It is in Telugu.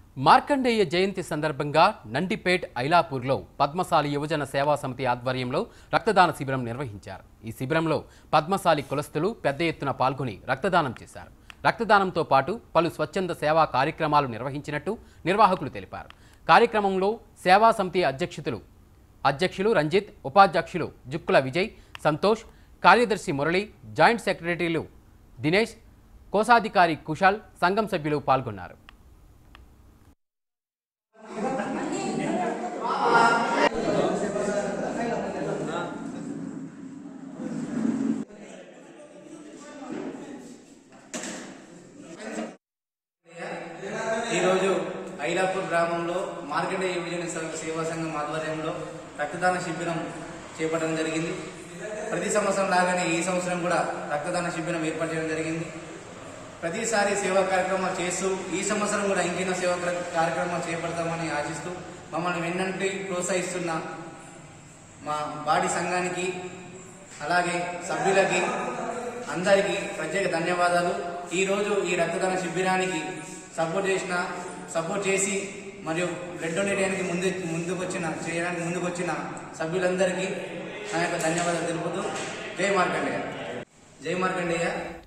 మార్కండేయ జయంతి సందర్భంగా నందిపేట్ ఐలాపూర్లో పద్మశాలి యువజన సేవా సమితి ఆధ్వర్యంలో రక్తదాన శిబిరం నిర్వహించారు ఈ శిబిరంలో పద్మశాలి కులస్తులు పెద్ద ఎత్తున పాల్గొని రక్తదానం చేశారు రక్తదానంతో పాటు పలు స్వచ్ఛంద సేవా కార్యక్రమాలు నిర్వహించినట్టు నిర్వాహకులు తెలిపారు కార్యక్రమంలో సేవా సమితి అధ్యక్షులు అధ్యక్షులు రంజిత్ ఉపాధ్యక్షులు జుక్కుల విజయ్ సంతోష్ కార్యదర్శి మురళి జాయింట్ సెక్రటరీలు దినేష్ కోశాధికారి కుశాల్ సంఘం సభ్యులు పాల్గొన్నారు ఈరోజు ఐలాపూర్ గ్రామంలో మార్కండేయ యువజన సంఘ సేవా సంఘం ఆధ్వర్యంలో రక్తదాన శిబిరం చేపట్టడం జరిగింది ప్రతి సంవత్సరం లాగానే ఈ సంవత్సరం కూడా రక్తదాన శిబిరం ఏర్పాటు చేయడం జరిగింది ప్రతిసారి సేవా కార్యక్రమాలు చేస్తూ ఈ సంవత్సరం కూడా ఇంకెన్నో సేవా కార్య- కార్యక్రమాలు చేపడతామని ఆశిస్తూ మమ్మల్ని వెన్నంటి ప్రోత్సహిస్తున్న మా బాడీ సంఘానికి అలాగే సభ్యులకి అందరికీ ప్రత్యేక ధన్యవాదాలు ఈరోజు ఈ రక్తదాన శిబిరానికి సపోర్ట్ చేసిన సపోర్ట్ చేసి మరియు బ్లడ్ డొనేట్ చేయడానికి ముందు ముందుకు వచ్చిన చేయడానికి ముందుకు వచ్చిన సభ్యులందరికీ నా యొక్క ధన్యవాదాలు తెలుపుతూ జై మార్కండేయ జై మార్కండేయ